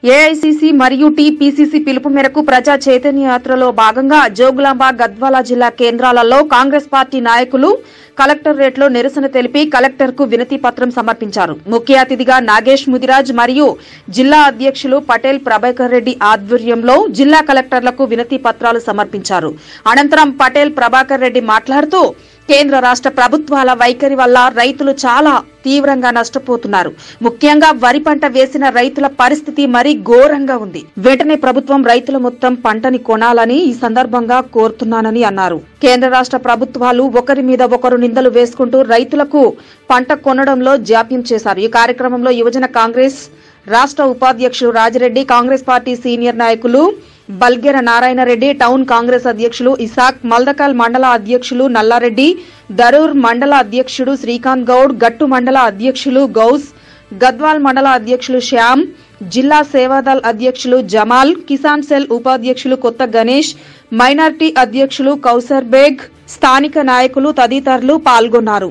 AICC మరియు TPCC పిలుపు మేరకు ప్రజా చైతన్య యాత్రలో భాగంగా జోగులాంబ గద్వాల జిల్లా కేంద్రాలలో కాంగ్రెస్ పార్టీ నాయకులు కలెక్టరేట్లో నిరసన తెలిపి కలెక్టర్కు వినతి పత్రం సమర్పించారు ముఖ్య అతిథిగా నాగేష్ ముదిరాజ్ మరియు జిల్లా అధ్యక్షులు పటేల్ ప్రభాకర్ రెడ్డి ఆధ్వర్యంలో జిల్లా కలెక్టర్లకు వినతి పత్రాలు సమర్పించారు అనంతరం పటేల్ ప్రభాకర్ రెడ్డి మాట్లాడుతూ కేంద్ర రాష్ట్ర ప్రభుత్వాల వైఖరి వల్ల రైతులు చాలా తీవ్రంగా నష్టపోతున్నారు ముఖ్యంగా వరి పంట వేసిన రైతుల పరిస్థితి మరీ ఘోరంగా ఉంది వెంటనే ప్రభుత్వం రైతుల మొత్తం పంటని కొనాలని ఈ సందర్భంగా కోరుతున్నానని అన్నారు కేంద్ర రాష్ట్ర ప్రభుత్వాలు ఒకరి మీద ఒకరు నిందలు వేసుకుంటూ రైతులకు పంట కొనడంలో జాప్యం చేశారు ఈ కార్యక్రమంలో యువజన కాంగ్రెస్ రాష్ట్ర ఉపాధ్యక్షులు రాజిరెడ్డి కాంగ్రెస్ పార్టీ సీనియర్ నాయకులు బల్గెర నారాయణరెడ్డి టౌన్ కాంగ్రెస్ అధ్యక్షులు ఇసాక్ మల్దకల్ మండల అధ్యక్షులు నల్లారెడ్డి దరూర్ మండల అధ్యక్షుడు శ్రీకాంత్ గౌడ్ గట్టు మండల అధ్యక్షులు గౌస్ గద్వాల్ మండల అధ్యక్షులు శ్యామ్ జిల్లా సేవాదల్ అధ్యక్షులు జమాల్ కిసాన్ సెల్ ఉపాధ్యక్షులు కొత్త గణేష్ మైనార్టీ అధ్యక్షులు కౌసర్ బేగ్ స్థానిక నాయకులు తదితరులు పాల్గొన్నారు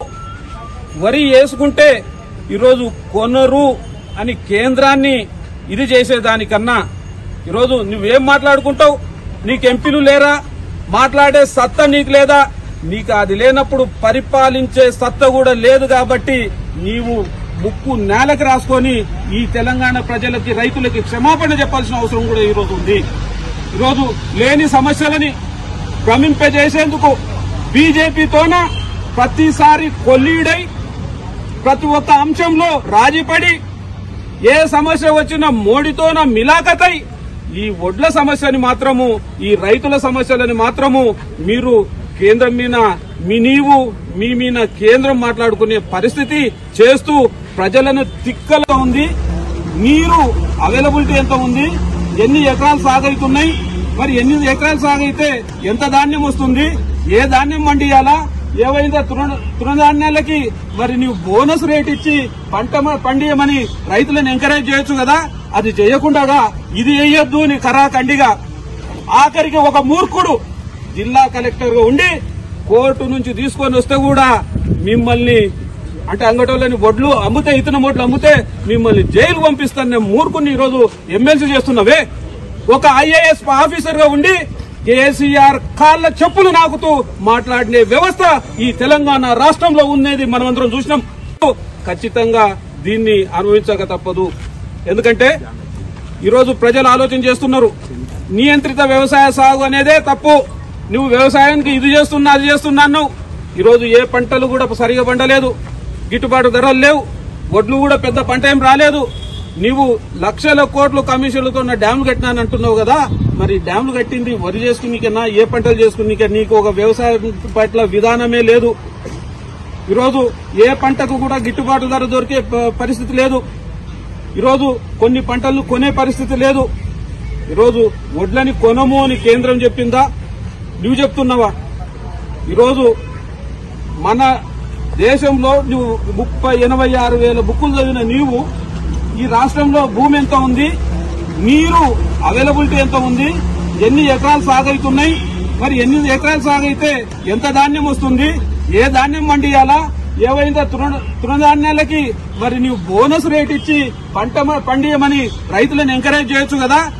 వరి వేసుకుంటే ఈరోజు కొనరు అని కేంద్రాన్ని ఇది చేసేదానికన్నా ఈరోజు నువ్వేం మాట్లాడుకుంటావు నీకు ఎంపీలు లేరా మాట్లాడే సత్తా నీకు లేదా నీకు అది లేనప్పుడు పరిపాలించే సత్తా కూడా లేదు కాబట్టి నీవు ముక్కు నేలకు రాసుకొని ఈ తెలంగాణ ప్రజలకి రైతులకి క్షమాపణ చెప్పాల్సిన అవసరం కూడా ఈరోజు ఉంది ఈరోజు లేని సమస్యలని భ్రమింపజేసేందుకు బీజేపీతోన ప్రతిసారి కొల్లీడై ప్రతి ఒక్క అంశంలో రాజీపడి ఏ సమస్య వచ్చినా మోడీతోన మిలాఖతై ఈ ఒడ్ల సమస్యని మాత్రము ఈ రైతుల సమస్యలని మాత్రము మీరు కేంద్రం మీద మీ నీవు మీ మీద కేంద్రం మాట్లాడుకునే పరిస్థితి చేస్తూ ప్రజలను తిక్కలో ఉంది నీరు అవైలబిలిటీ ఎంత ఉంది ఎన్ని ఎకరాలు సాగైతున్నాయి మరి ఎన్ని ఎకరాలు సాగైతే ఎంత ధాన్యం వస్తుంది ఏ ధాన్యం మండియాలా ఏవైనా తృణ తృణధాన్యాలకి మరి నీవు బోనస్ రేట్ ఇచ్చి పంట మ- పండియమని రైతులను ఎంకరేజ్ చేయొచ్చు కదా అది చేయకుండా ఇది వేయొద్దు అని కరాఖండిగా ఆఖరికి ఒక మూర్ఖుడు జిల్లా కలెక్టర్ గా ఉండి కోర్టు నుంచి తీసుకొని వస్తే కూడా మిమ్మల్ని అంటే అంగటోళ్ళని వడ్లు అమ్ముతే ఇతన వడ్లు అమ్ముతే మిమ్మల్ని జైలు పంపిస్తాను మూర్ఖుని ఈరోజు ఎమ్మెల్సీ చేస్తున్నావే ఒక ఐఏఎస్ ఆఫీసర్ గా ఉండి కేసీఆర్ కాళ్ళ చెప్పులు నాకుతూ మాట్లాడినే వ్యవస్థ ఈ తెలంగాణ రాష్ట్రంలో ఉన్నది మనమందరం చూసినాం ఖచ్చితంగా దీన్ని అనుభవించక తప్పదు ఎందుకంటే ఈరోజు ప్రజలు ఆలోచన చేస్తున్నారు నియంత్రిత వ్యవసాయ సాగు అనేదే తప్పు నువ్వు వ్యవసాయానికి ఇది చేస్తున్నా అది చేస్తున్నా అన్నావు ఈరోజు ఏ పంటలు కూడా సరిగా పండలేదు గిట్టుబాటు ధరలు లేవు వడ్లు కూడా పెద్ద పంట ఏం రాలేదు నీవు లక్షల కోట్లు కమిషన్లతో ఉన్న డ్యాములు కట్టినాను అంటున్నావు కదా మరి డ్యాములు కట్టింది వరి చేసుకునికన్నా ఏ పంటలు చేసుకునికే నీకు ఒక వ్యవసాయం పట్ల విధానమే లేదు ఈరోజు ఏ పంటకు కూడా గిట్టుబాటు ధర దొరికే ప- పరిస్థితి లేదు ఈరోజు కొన్ని పంటలను కొనే పరిస్థితి లేదు ఈరోజు వడ్లని కొనము అని కేంద్రం చెప్పిందా నువ్వు చెప్తున్నావా ఈరోజు మన దేశంలో నువ్వు ముప్పై ఎనభై ఆరు వేల బుక్కులు చదివిన నీవు ఈ రాష్ట్రంలో భూమి ఎంత ఉంది నీరు అవైలబిలిటీ ఎంత ఉంది ఎన్ని ఎకరాలు సాగైతున్నాయి మరి ఎన్ని ఎకరాలు సాగైతే ఎంత ధాన్యం వస్తుంది ఏ ధాన్యం మండియాలా ఏవైనా తృణ తృణధాన్యాలకి మరి నీవు బోనస్ రేట్ ఇచ్చి పంట మ- పండియమని రైతులను ఎంకరేజ్ చేయొచ్చు కదా